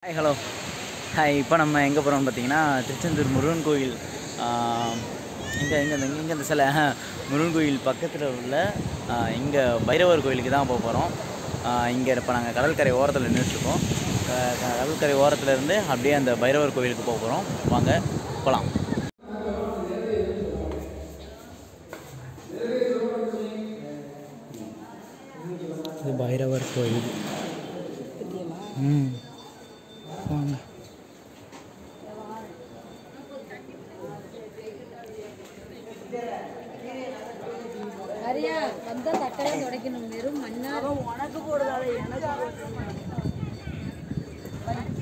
hi hello hi இப்போ நம்ம எங்கே போகிறோம்னு பார்த்தீங்கன்னா திருச்செந்தூர் முருகன் கோயில் இங்கே இங்கே இந்த இங்கே இந்த சிலை முருகன் கோயில் பக்கத்தில் உள்ள இங்கே பைரவர் கோயிலுக்கு தான் போக போகிறோம் இங்கே இப்போ நாங்கள் கடற்கரை ஓரத்தில் நின்றுட்டுருக்கோம் கடற்கரை ஓரத்தில் இருந்து அப்படியே அந்த பைரவர் கோயிலுக்கு போக போகிறோம் வாங்க போகலாம் இது பைரவர் கோயில் ம் வாங்க ஹரியா வந்தா தட்டெல்லாம் துடைக்கணும் வெறும் மண்ணா உனக்கு போடுறாள் எனக்கு போடுறாள்